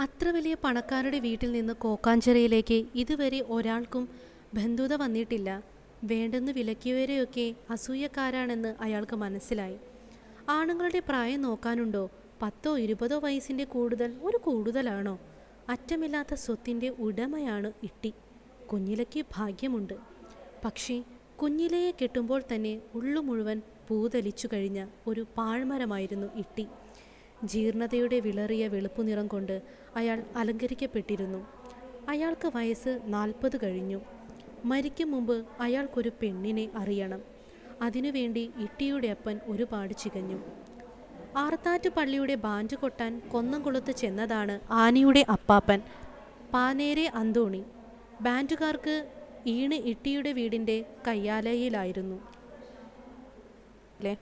അത്ര വലിയ പണക്കാരുടെ വീട്ടിൽ നിന്ന് കോക്കാഞ്ചിറയിലേക്ക് ഇതുവരെ ഒരാൾക്കും ബന്ധുത വന്നിട്ടില്ല വേണ്ടെന്ന് വിലക്കിയവരെയൊക്കെ അസൂയക്കാരാണെന്ന് അയാൾക്ക് മനസ്സിലായി ആണുങ്ങളുടെ പ്രായം നോക്കാനുണ്ടോ പത്തോ ഇരുപതോ വയസ്സിൻ്റെ കൂടുതൽ ഒരു കൂടുതലാണോ അറ്റമില്ലാത്ത സ്വത്തിൻ്റെ ഉടമയാണ് ഇട്ടി കുഞ്ഞിലയ്ക്ക് ഭാഗ്യമുണ്ട് പക്ഷേ കുഞ്ഞിലയെ കെട്ടുമ്പോൾ തന്നെ ഉള്ളു മുഴുവൻ പൂതലിച്ചു കഴിഞ്ഞ ഒരു പാഴ്മരമായിരുന്നു ഇട്ടി ജീർണതയുടെ വിളറിയ വെളുപ്പു നിറം കൊണ്ട് അയാൾ അലങ്കരിക്കപ്പെട്ടിരുന്നു അയാൾക്ക് വയസ്സ് നാൽപ്പത് കഴിഞ്ഞു മരിക്കും മുമ്പ് അയാൾക്കൊരു പെണ്ണിനെ അറിയണം അതിനുവേണ്ടി ഇട്ടിയുടെ അപ്പൻ ഒരുപാട് ചികഞ്ഞു ആർത്താറ്റ് പള്ളിയുടെ ബാൻഡ് കൊട്ടാൻ കൊന്നംകുളത്ത് ചെന്നതാണ് ആനയുടെ അപ്പാപ്പൻ പാനേരെ അന്തോണി ബാൻഡുകാർക്ക് ഈണ് ഇട്ടിയുടെ വീടിൻ്റെ കയ്യാലയിലായിരുന്നു അല്ലേ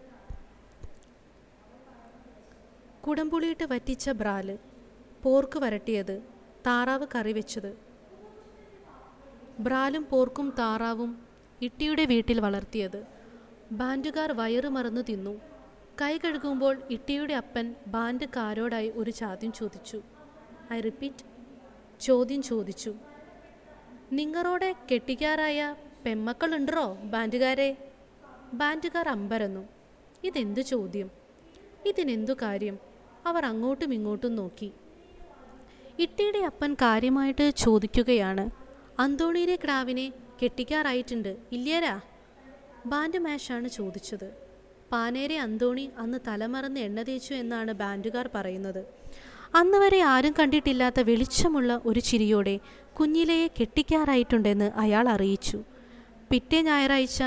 കുടംപുളിയിട്ട് വറ്റിച്ച ബ്രാല് പോർക്ക് വരട്ടിയത് താറാവ് കറി വെച്ചത് ബ്രാലും പോർക്കും താറാവും ഇട്ടിയുടെ വീട്ടിൽ വളർത്തിയത് ബാൻഡുകാർ വയറ് മറന്നു തിന്നു കൈ കഴുകുമ്പോൾ ഇട്ടിയുടെ അപ്പൻ ബാൻഡുകാരോടായി ഒരു ചോദ്യം ചോദിച്ചു ഐ റിപ്പീറ്റ് ചോദ്യം ചോദിച്ചു നിങ്ങളോടെ കെട്ടിക്കാറായ പെമ്മക്കളുണ്ടോ ബാൻഡുകാരെ ബാൻഡുകാർ അമ്പരന്നു ഇതെന്തു ചോദ്യം ഇതിനെന്തു കാര്യം അവർ അങ്ങോട്ടും ഇങ്ങോട്ടും നോക്കി ഇട്ടിയുടെ അപ്പൻ കാര്യമായിട്ട് ചോദിക്കുകയാണ് അന്തോണിയിലെ ക്രാവിനെ കെട്ടിക്കാറായിട്ടുണ്ട് ഇല്ലേരാ ബാൻഡ് മാഷാണ് ചോദിച്ചത് പാനേരെ അന്തോണി അന്ന് തലമറന്ന് എണ്ണ തേച്ചു എന്നാണ് ബാൻഡുകാർ പറയുന്നത് അന്ന് വരെ ആരും കണ്ടിട്ടില്ലാത്ത വെളിച്ചമുള്ള ഒരു ചിരിയോടെ കുഞ്ഞിലയെ കെട്ടിക്കാറായിട്ടുണ്ടെന്ന് അയാൾ അറിയിച്ചു പിറ്റേ ഞായറാഴ്ച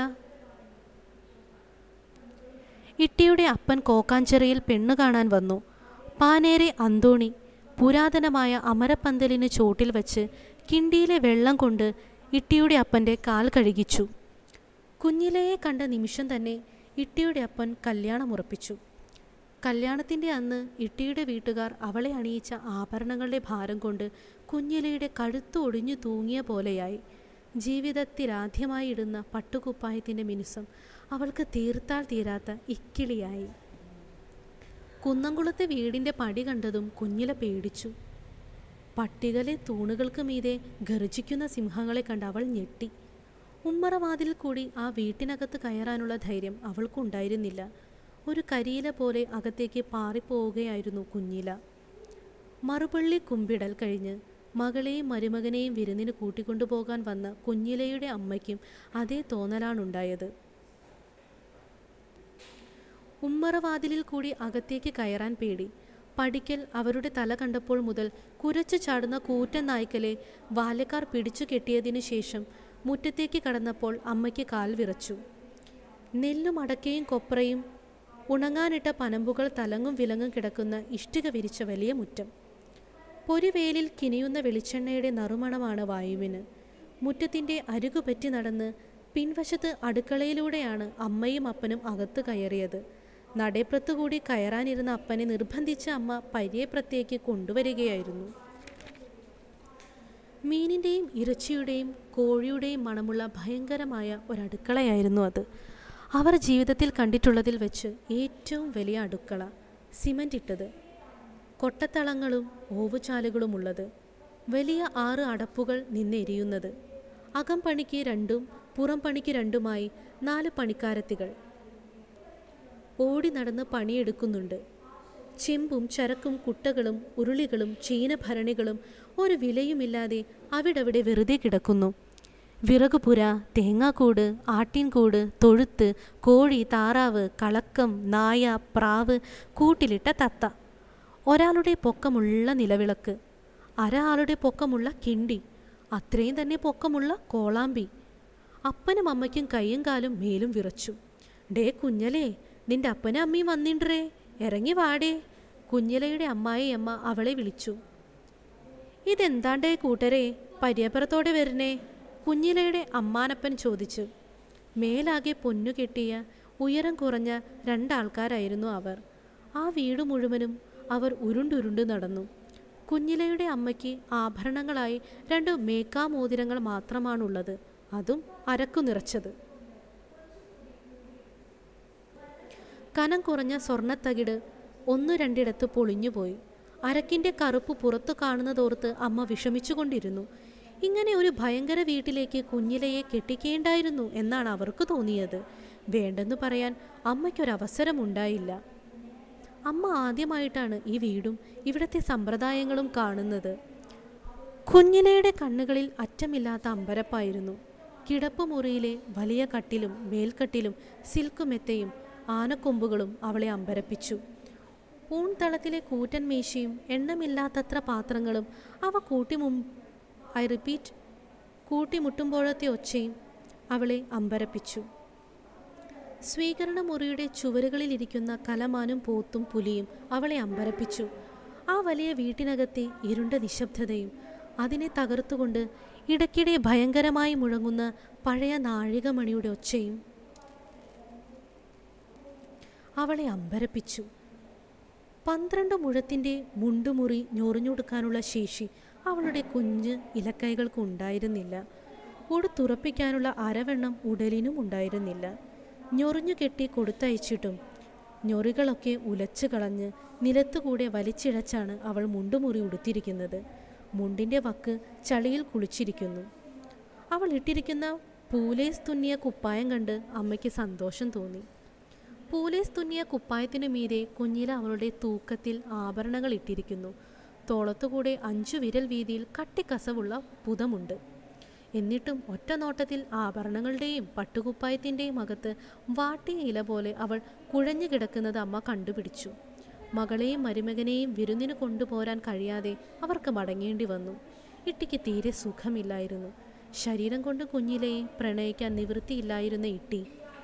ഇട്ടിയുടെ അപ്പൻ കോക്കാഞ്ചിറയിൽ പെണ്ണു കാണാൻ വന്നു പാനേരെ അന്തോണി പുരാതനമായ അമരപ്പന്തലിന് ചോട്ടിൽ വച്ച് കിണ്ടിയിലെ വെള്ളം കൊണ്ട് ഇട്ടിയുടെ അപ്പൻ്റെ കാൽ കഴുകിച്ചു കുഞ്ഞിലയെ കണ്ട നിമിഷം തന്നെ ഇട്ടിയുടെ അപ്പൻ കല്യാണം ഉറപ്പിച്ചു കല്യാണത്തിൻ്റെ അന്ന് ഇട്ടിയുടെ വീട്ടുകാർ അവളെ അണിയിച്ച ആഭരണങ്ങളുടെ ഭാരം കൊണ്ട് കുഞ്ഞിലയുടെ കഴുത്ത് ഒടിഞ്ഞു തൂങ്ങിയ പോലെയായി ജീവിതത്തിലാദ്യമായി ഇടുന്ന പട്ടുകുപ്പായത്തിൻ്റെ മിനുസം അവൾക്ക് തീർത്താൽ തീരാത്ത ഇക്കിളിയായി കുന്നംകുളത്തെ വീടിൻ്റെ പടി കണ്ടതും കുഞ്ഞില പേടിച്ചു പട്ടികലെ തൂണുകൾക്ക് മീതെ ഗർജിക്കുന്ന സിംഹങ്ങളെ കണ്ട് അവൾ ഞെട്ടി ഉമ്മറവാതിൽ കൂടി ആ വീട്ടിനകത്ത് കയറാനുള്ള ധൈര്യം അവൾക്കുണ്ടായിരുന്നില്ല ഒരു കരിയില പോലെ അകത്തേക്ക് പാറിപ്പോവുകയായിരുന്നു കുഞ്ഞില മറുപള്ളി കുമ്പിടൽ കഴിഞ്ഞ് മകളെയും മരുമകനെയും വിരുന്നിന് കൂട്ടിക്കൊണ്ടുപോകാൻ വന്ന കുഞ്ഞിലയുടെ അമ്മയ്ക്കും അതേ തോന്നലാണുണ്ടായത് ഉമ്മറവാതിലിൽ കൂടി അകത്തേക്ക് കയറാൻ പേടി പടിക്കൽ അവരുടെ തല കണ്ടപ്പോൾ മുതൽ കുരച്ചു ചാടുന്ന കൂറ്റൻ നായ്ക്കലെ ബാല്യക്കാർ പിടിച്ചു കെട്ടിയതിനു ശേഷം മുറ്റത്തേക്ക് കടന്നപ്പോൾ അമ്മയ്ക്ക് കാൽ വിറച്ചു നെല്ലും അടക്കയും കൊപ്രയും ഉണങ്ങാനിട്ട പനമ്പുകൾ തലങ്ങും വിലങ്ങും കിടക്കുന്ന ഇഷ്ടിക വിരിച്ച വലിയ മുറ്റം പൊരിവേലിൽ കിനിയുന്ന വെളിച്ചെണ്ണയുടെ നറുമണമാണ് വായുവിന് മുറ്റത്തിൻ്റെ അരുകുപറ്റി നടന്ന് പിൻവശത്ത് അടുക്കളയിലൂടെയാണ് അമ്മയും അപ്പനും അകത്ത് കയറിയത് നടേപ്പുറത്തുകൂടി കയറാനിരുന്ന അപ്പനെ നിർബന്ധിച്ച അമ്മ പര്യപ്രത്തേക്ക് കൊണ്ടുവരികയായിരുന്നു മീനിൻ്റെയും ഇറച്ചിയുടെയും കോഴിയുടെയും മണമുള്ള ഭയങ്കരമായ ഒരടുക്കളയായിരുന്നു അത് അവർ ജീവിതത്തിൽ കണ്ടിട്ടുള്ളതിൽ വെച്ച് ഏറ്റവും വലിയ അടുക്കള സിമൻ്റ് ഇട്ടത് കൊട്ടത്തളങ്ങളും ഓവുചാലുകളുമുള്ളത് വലിയ ആറ് അടപ്പുകൾ നിന്നെരിയുന്നത് അകം പണിക്ക് രണ്ടും പുറം പണിക്ക് രണ്ടുമായി നാല് പണിക്കാരത്തികൾ ഓടി നടന്ന് പണിയെടുക്കുന്നുണ്ട് ചെമ്പും ചരക്കും കുട്ടകളും ഉരുളികളും ചീനഭരണികളും ഒരു വിലയുമില്ലാതെ അവിടവിടെ വെറുതെ കിടക്കുന്നു വിറകുപുര തേങ്ങാക്കൂട് ആട്ടിൻകൂട് തൊഴുത്ത് കോഴി താറാവ് കളക്കം നായ പ്രാവ് കൂട്ടിലിട്ട തത്ത ഒരാളുടെ പൊക്കമുള്ള നിലവിളക്ക് അര ആളുടെ പൊക്കമുള്ള കിണ്ടി അത്രയും തന്നെ പൊക്കമുള്ള കോളാമ്പി അപ്പനും അമ്മയ്ക്കും കൈയും കാലും മേലും വിറച്ചു ഡേ കുഞ്ഞലേ നിന്റെ അപ്പനും അമ്മയും വന്നിണ്ടേ ഇറങ്ങി വാടേ കുഞ്ഞലയുടെ അമ്മായി അമ്മ അവളെ വിളിച്ചു ഇതെന്താണ്ടേ കൂട്ടരെ പര്യപ്പുറത്തോടെ വരണേ കുഞ്ഞിലയുടെ അമ്മാനപ്പൻ ചോദിച്ചു മേലാകെ പൊന്നു കെട്ടിയ ഉയരം കുറഞ്ഞ രണ്ടാൾക്കാരായിരുന്നു അവർ ആ വീട് മുഴുവനും അവർ ഉരുണ്ടുരുണ്ട് നടന്നു കുഞ്ഞിലയുടെ അമ്മയ്ക്ക് ആഭരണങ്ങളായി രണ്ട് മേക്കാമോതിരങ്ങൾ മാത്രമാണുള്ളത് അതും അരക്കു നിറച്ചത് കനം കുറഞ്ഞ സ്വർണ്ണത്തകിട് ഒന്നു രണ്ടിടത്ത് പൊളിഞ്ഞുപോയി അരക്കിൻ്റെ കറുപ്പ് പുറത്തു കാണുന്നതോർത്ത് അമ്മ വിഷമിച്ചുകൊണ്ടിരുന്നു ഇങ്ങനെ ഒരു ഭയങ്കര വീട്ടിലേക്ക് കുഞ്ഞിലയെ കെട്ടിക്കേണ്ടായിരുന്നു എന്നാണ് അവർക്ക് തോന്നിയത് വേണ്ടെന്ന് പറയാൻ അമ്മയ്ക്കൊരവസരമുണ്ടായില്ല അമ്മ ആദ്യമായിട്ടാണ് ഈ വീടും ഇവിടുത്തെ സമ്പ്രദായങ്ങളും കാണുന്നത് കുഞ്ഞിലയുടെ കണ്ണുകളിൽ അറ്റമില്ലാത്ത അമ്പരപ്പായിരുന്നു കിടപ്പുമുറിയിലെ വലിയ കട്ടിലും മേൽക്കട്ടിലും സിൽക്ക് മെത്തയും ആനക്കൊമ്പുകളും അവളെ അമ്പരപ്പിച്ചു ഊൺതളത്തിലെ കൂറ്റൻ മേശയും എണ്ണമില്ലാത്തത്ര പാത്രങ്ങളും അവ കൂട്ടിമു ഐ റിപ്പീറ്റ് കൂട്ടിമുട്ടുമ്പോഴത്തെ ഒച്ചയും അവളെ അമ്പരപ്പിച്ചു സ്വീകരണ മുറിയുടെ ചുവരുകളിലിരിക്കുന്ന കലമാനും പോത്തും പുലിയും അവളെ അമ്പരപ്പിച്ചു ആ വലിയ വീട്ടിനകത്തെ ഇരുണ്ട നിശബ്ദതയും അതിനെ തകർത്തുകൊണ്ട് ഇടയ്ക്കിടെ ഭയങ്കരമായി മുഴങ്ങുന്ന പഴയ നാഴികമണിയുടെ ഒച്ചയും അവളെ അമ്പരപ്പിച്ചു പന്ത്രണ്ട് മുഴത്തിൻ്റെ മുണ്ടുമുറി ഞൊറിഞ്ഞൊടുക്കാനുള്ള ശേഷി അവളുടെ കുഞ്ഞ് ഇലക്കൈകൾക്ക് ഉണ്ടായിരുന്നില്ല ഉടുത്തുറപ്പിക്കാനുള്ള അരവെണ്ണം ഉടലിനും ഉണ്ടായിരുന്നില്ല ഞൊറിഞ്ഞു കെട്ടി കൊടുത്തയച്ചിട്ടും ഞൊറികളൊക്കെ ഉലച്ചു കളഞ്ഞ് നിലത്തുകൂടെ വലിച്ചിഴച്ചാണ് അവൾ മുണ്ടുമുറി ഉടുത്തിരിക്കുന്നത് മുണ്ടിൻ്റെ വക്ക് ചളിയിൽ കുളിച്ചിരിക്കുന്നു അവൾ ഇട്ടിരിക്കുന്ന പൂലേസ് തുന്നിയ കുപ്പായം കണ്ട് അമ്മയ്ക്ക് സന്തോഷം തോന്നി പൂലേസ് തുന്നിയ കുപ്പായത്തിനു മീതെ കുഞ്ഞില അവളുടെ തൂക്കത്തിൽ ആഭരണങ്ങൾ ഇട്ടിരിക്കുന്നു തോളത്തുകൂടെ അഞ്ചു വിരൽ വീതിയിൽ കട്ടിക്കസവുള്ള പുതമുണ്ട് എന്നിട്ടും ഒറ്റ നോട്ടത്തിൽ ആഭരണങ്ങളുടെയും പട്ടുകുപ്പായത്തിൻ്റെയും അകത്ത് വാട്ടിയ ഇല പോലെ അവൾ കുഴഞ്ഞു കിടക്കുന്നത് അമ്മ കണ്ടുപിടിച്ചു മകളെയും മരുമകനെയും വിരുന്നിന് കൊണ്ടുപോരാൻ കഴിയാതെ അവർക്ക് മടങ്ങേണ്ടി വന്നു ഇട്ടിക്ക് തീരെ സുഖമില്ലായിരുന്നു ശരീരം കൊണ്ട് കുഞ്ഞിലെയും പ്രണയിക്കാൻ നിവൃത്തിയില്ലായിരുന്ന ഇട്ടി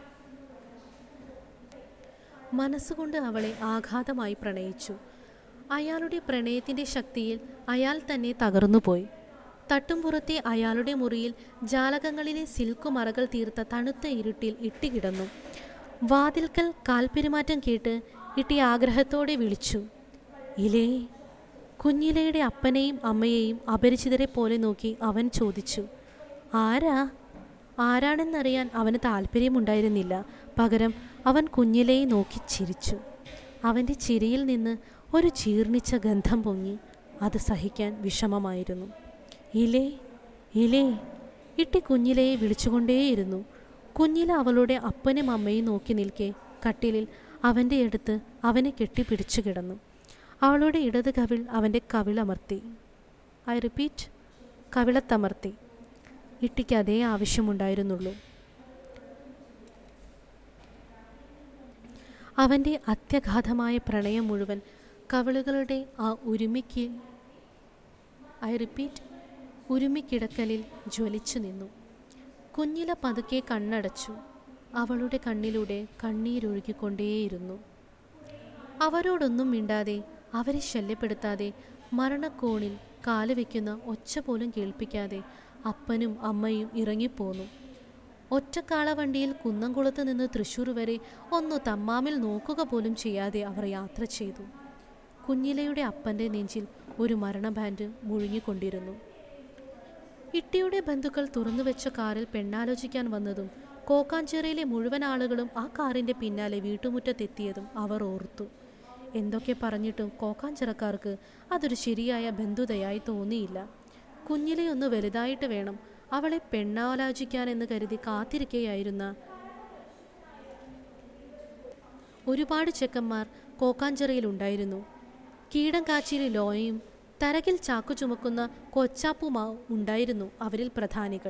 മനസ്സുകൊണ്ട് അവളെ ആഘാതമായി പ്രണയിച്ചു അയാളുടെ പ്രണയത്തിൻ്റെ ശക്തിയിൽ അയാൾ തന്നെ തകർന്നുപോയി തട്ടുംപുറത്തെ അയാളുടെ മുറിയിൽ ജാലകങ്ങളിലെ സിൽക്കു മറകൾ തീർത്ത തണുത്ത ഇരുട്ടിൽ ഇട്ടികിടന്നു വാതിൽക്കൽ കാൽപ്പെരുമാറ്റം കേട്ട് ഇട്ടി ആഗ്രഹത്തോടെ വിളിച്ചു ഇലേ കുഞ്ഞിലയുടെ അപ്പനെയും അമ്മയെയും അപരിചിതരെ പോലെ നോക്കി അവൻ ചോദിച്ചു ആരാ ആരാണെന്നറിയാൻ അവന് താല്പര്യമുണ്ടായിരുന്നില്ല പകരം അവൻ കുഞ്ഞിലയെ നോക്കി ചിരിച്ചു അവൻ്റെ ചിരിയിൽ നിന്ന് ഒരു ജീർണിച്ച ഗന്ധം പൊങ്ങി അത് സഹിക്കാൻ വിഷമമായിരുന്നു ഇലേ ഇലേ ഇട്ടി കുഞ്ഞിലയെ വിളിച്ചുകൊണ്ടേയിരുന്നു കുഞ്ഞില അവളുടെ അപ്പനും അമ്മയും നോക്കി നിൽക്കെ കട്ടിലിൽ അവൻ്റെ അടുത്ത് അവനെ കെട്ടിപ്പിടിച്ചു കിടന്നു അവളുടെ ഇടത് കവിൾ അവൻ്റെ കവിളമർത്തി ഐ റിപ്പീറ്റ് കവിളത്തമർത്തി ഇട്ടിക്ക് അതേ ആവശ്യമുണ്ടായിരുന്നുള്ളൂ അവൻ്റെ അത്യഘാതമായ പ്രണയം മുഴുവൻ കവിളുകളുടെ ആ ഉരുമിക്ക് ഐ റിപ്പീറ്റ് ഉരുമിക്കിടക്കലിൽ ജ്വലിച്ചു നിന്നു കുഞ്ഞില പതുക്കെ കണ്ണടച്ചു അവളുടെ കണ്ണിലൂടെ കണ്ണീരൊഴുകിക്കൊണ്ടേയിരുന്നു അവരോടൊന്നും മിണ്ടാതെ അവരെ ശല്യപ്പെടുത്താതെ മരണക്കോണിൽ കാല് വയ്ക്കുന്ന ഒച്ച പോലും കേൾപ്പിക്കാതെ അപ്പനും അമ്മയും ഇറങ്ങിപ്പോന്നു ഒറ്റക്കാള വണ്ടിയിൽ കുന്നംകുളത്ത് നിന്ന് തൃശ്ശൂർ വരെ ഒന്ന് തമ്മാമിൽ നോക്കുക പോലും ചെയ്യാതെ അവർ യാത്ര ചെയ്തു കുഞ്ഞിലയുടെ അപ്പൻ്റെ നെഞ്ചിൽ ഒരു മരണ ബാൻഡ് മുഴുങ്ങിക്കൊണ്ടിരുന്നു ഇട്ടിയുടെ ബന്ധുക്കൾ തുറന്നുവെച്ച കാറിൽ പെണ്ണാലോചിക്കാൻ വന്നതും കോക്കാഞ്ചേറിയിലെ മുഴുവൻ ആളുകളും ആ കാറിൻ്റെ പിന്നാലെ വീട്ടുമുറ്റത്തെത്തിയതും അവർ ഓർത്തു എന്തൊക്കെ പറഞ്ഞിട്ടും കോക്കാഞ്ചിറക്കാർക്ക് അതൊരു ശരിയായ ബന്ധുതയായി തോന്നിയില്ല കുഞ്ഞിലെ ഒന്ന് വലുതായിട്ട് വേണം അവളെ പെണ്ണാലോചിക്കാനെന്ന് കരുതി കാത്തിരിക്കുകയായിരുന്ന ഒരുപാട് ചെക്കന്മാർ കോക്കാഞ്ചിറയിലുണ്ടായിരുന്നു കീടം കാച്ചിരി ലോയയും തരകിൽ ചാക്കു ചുമക്കുന്ന കൊച്ചാപ്പുമാ ഉണ്ടായിരുന്നു അവരിൽ പ്രധാനികൾ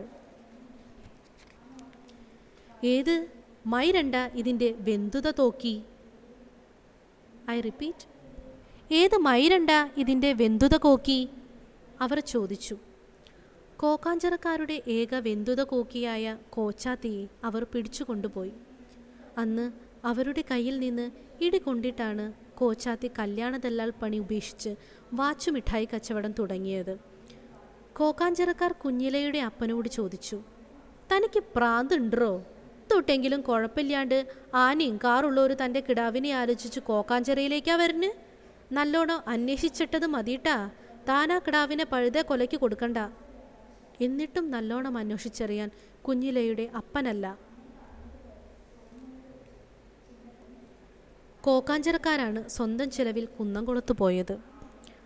ഏത് മൈ രണ്ട ഇതിൻ്റെ വെന്തുത തോക്കി ഐ റിപ്പീറ്റ് ഏത് മൈരണ്ട ഇതിൻ്റെ വെന്തുത കോക്കി അവർ ചോദിച്ചു കോക്കാഞ്ചിറക്കാരുടെ ഏക വെന്തുത കോക്കിയായ കോച്ചാത്തിയെ അവർ പിടിച്ചുകൊണ്ടുപോയി അന്ന് അവരുടെ കയ്യിൽ നിന്ന് ഇടി കൊണ്ടിട്ടാണ് കോച്ചാത്തി കല്യാണദല്ലാൽ പണി ഉപേക്ഷിച്ച് വാച്ചു മിഠായി കച്ചവടം തുടങ്ങിയത് കോക്കാഞ്ചിറക്കാർ കുഞ്ഞിലയുടെ അപ്പനോട് ചോദിച്ചു തനിക്ക് പ്രാന്തുണ്ടോ തൊട്ടെങ്കിലും കുഴപ്പമില്ലാണ്ട് ആനയും കാറുള്ളവർ തൻ്റെ കിടാവിനെ ആലോചിച്ച് കോക്കാഞ്ചിറയിലേക്കാ വരുന്ന് നല്ലോണം അന്വേഷിച്ചിട്ടത് മതിയിട്ടാ താനാ കിടാവിനെ പഴുതെ കൊലയ്ക്ക് കൊടുക്കണ്ട എന്നിട്ടും നല്ലോണം അന്വേഷിച്ചറിയാൻ കുഞ്ഞിലയുടെ അപ്പനല്ല കോക്കാഞ്ചിറക്കാരാണ് സ്വന്തം ചിലവിൽ കുന്നംകുളത്ത് പോയത്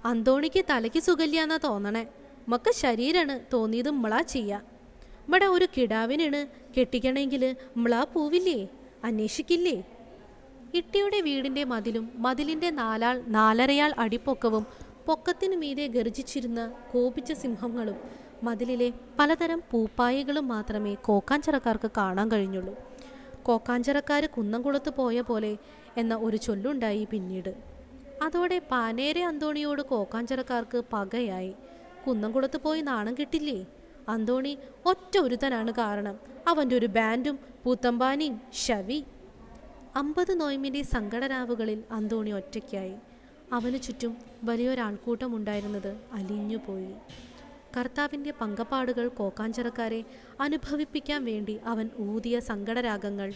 അന്തോണിക്ക് തലയ്ക്ക് സുഖല്യാന്നാ തോന്നണേ മക്ക ശരീരാണ് തോന്നിയത് മ്മളാ ചെയ്യാ ഇവിടെ ഒരു കിടാവിനാണ് കെട്ടിക്കണമെങ്കിൽ മ്മളാ പോവില്ലേ അന്വേഷിക്കില്ലേ ഇട്ടിയുടെ വീടിന്റെ മതിലും മതിലിന്റെ നാലാൾ നാലരയാൾ അടിപ്പൊക്കവും പൊക്കത്തിനു മീതെ ഗർജിച്ചിരുന്ന കോപിച്ച സിംഹങ്ങളും മതിലിലെ പലതരം പൂപ്പായകളും മാത്രമേ കോക്കാഞ്ചിറക്കാർക്ക് കാണാൻ കഴിഞ്ഞുള്ളൂ കോക്കാഞ്ചിറക്കാർ കുന്നംകുളത്ത് പോയ പോലെ എന്ന ഒരു ചൊല്ലുണ്ടായി പിന്നീട് അതോടെ പാനേരെ അന്തോണിയോട് കോക്കാഞ്ചിറക്കാർക്ക് പകയായി കുന്നംകുളത്ത് പോയി നാണം കിട്ടില്ലേ അന്തോണി ഒറ്റ ഒരുത്തനാണ് കാരണം അവൻ്റെ ഒരു ബാൻഡും പൂത്തമ്പാനിയും ഷവി അമ്പത് നോയമ്പിൻ്റെ സങ്കടരാവുകളിൽ അന്തോണി ഒറ്റയ്ക്കായി അവനു ചുറ്റും വലിയൊരാൾക്കൂട്ടം ഉണ്ടായിരുന്നത് അലിഞ്ഞുപോയി കർത്താവിൻ്റെ പങ്കപ്പാടുകൾ കോക്കാഞ്ചിറക്കാരെ അനുഭവിപ്പിക്കാൻ വേണ്ടി അവൻ ഊതിയ സങ്കടരാഗങ്ങൾ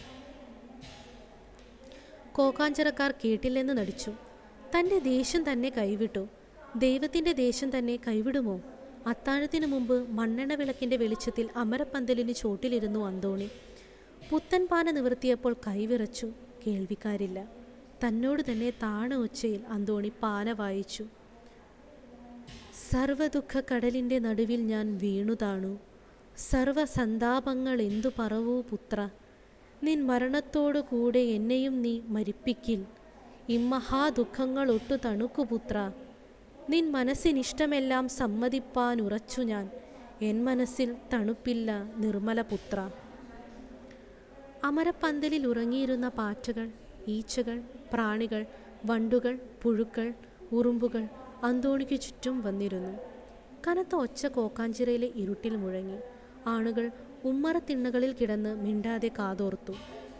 കോക്കാഞ്ചിറക്കാർ കേട്ടില്ലെന്ന് നടിച്ചു തൻ്റെ ദേഷ്യം തന്നെ കൈവിട്ടു ദൈവത്തിൻ്റെ ദേഷ്യം തന്നെ കൈവിടുമോ അത്താഴത്തിനു മുമ്പ് മണ്ണെണ്ണ വിളക്കിൻ്റെ വെളിച്ചത്തിൽ അമരപ്പന്തലിന് ചോട്ടിലിരുന്നു അന്തോണി പുത്തൻ പാന നിവർത്തിയപ്പോൾ കൈവിറച്ചു കേൾവിക്കാരില്ല തന്നോട് തന്നെ താണ ഒച്ചയിൽ അന്തോണി പാന വായിച്ചു സർവദുഃഖ കടലിൻ്റെ നടുവിൽ ഞാൻ വീണു താണു സർവസന്താപങ്ങൾ എന്തു പറവൂ പുത്ര നിൻ മരണത്തോടു കൂടെ എന്നെയും നീ മരിപ്പിക്കിൽ ഇമ്മഹാദുഃഖങ്ങൾ ഒട്ടു തണുക്കു പുത്ര നിൻ മനസ്സിനിഷ്ടമെല്ലാം സമ്മതിപ്പാൻ ഉറച്ചു ഞാൻ എൻ മനസ്സിൽ തണുപ്പില്ല നിർമ്മല പുത്ര അമരപ്പന്തലിൽ ഉറങ്ങിയിരുന്ന പാറ്റകൾ ഈച്ചകൾ പ്രാണികൾ വണ്ടുകൾ പുഴുക്കൾ ഉറുമ്പുകൾ അന്തോണിക്ക് ചുറ്റും വന്നിരുന്നു കനത്ത ഒച്ച കോക്കാഞ്ചിറയിലെ ഇരുട്ടിൽ മുഴങ്ങി ആണുകൾ ഉമ്മറത്തിണ്ണകളിൽ കിടന്ന് മിണ്ടാതെ കാതോർത്തു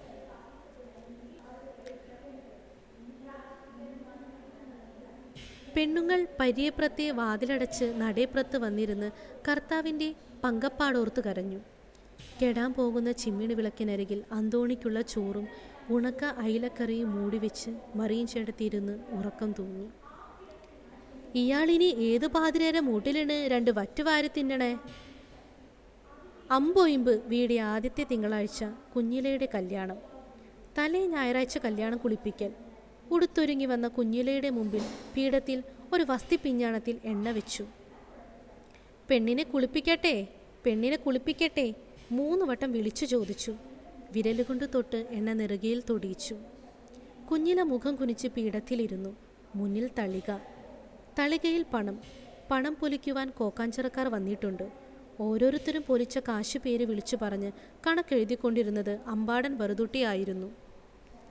പെണ്ണുങ്ങൾ പര്യപ്രത്തെ വാതിലടച്ച് നടേപ്രത്ത് വന്നിരുന്ന് കർത്താവിൻ്റെ പങ്കപ്പാടോർത്ത് കരഞ്ഞു കെടാൻ പോകുന്ന ചിമ്മിണി വിളക്കിനരികിൽ അന്തോണിക്കുള്ള ചോറും ഉണക്ക അയിലക്കറിയും മൂടിവെച്ച് മറിയും ചേട്ടത്തിയിരുന്ന് ഉറക്കം തൂങ്ങി ഇയാളിനി ഏത് പാതിരേരെ മൂട്ടിലാണ് രണ്ട് വറ്റുവാരി തിന്നണേ അമ്പൊയിമ്പ് വീടിയ ആദ്യത്തെ തിങ്കളാഴ്ച കുഞ്ഞിലയുടെ കല്യാണം തലേ ഞായറാഴ്ച കല്യാണം കുളിപ്പിക്കൽ ഉടുത്തൊരുങ്ങി വന്ന കുഞ്ഞിലയുടെ മുമ്പിൽ പീഠത്തിൽ ഒരു വസ്തിപ്പിഞ്ഞാണത്തിൽ എണ്ണ വെച്ചു പെണ്ണിനെ കുളിപ്പിക്കട്ടെ പെണ്ണിനെ കുളിപ്പിക്കട്ടെ മൂന്ന് വട്ടം വിളിച്ചു ചോദിച്ചു വിരലുകൊണ്ട് തൊട്ട് എണ്ണ നെറുകയിൽ തൊടിയിച്ചു കുഞ്ഞില മുഖം കുനിച്ച് പീഠത്തിലിരുന്നു മുന്നിൽ തളിക തളികയിൽ പണം പണം പൊലിക്കുവാൻ കോക്കാഞ്ചിറക്കാർ വന്നിട്ടുണ്ട് ഓരോരുത്തരും പൊലിച്ച കാശു പേര് വിളിച്ചു പറഞ്ഞ് കണക്കെഴുതിക്കൊണ്ടിരുന്നത് അമ്പാടൻ വെറുതുട്ടിയായിരുന്നു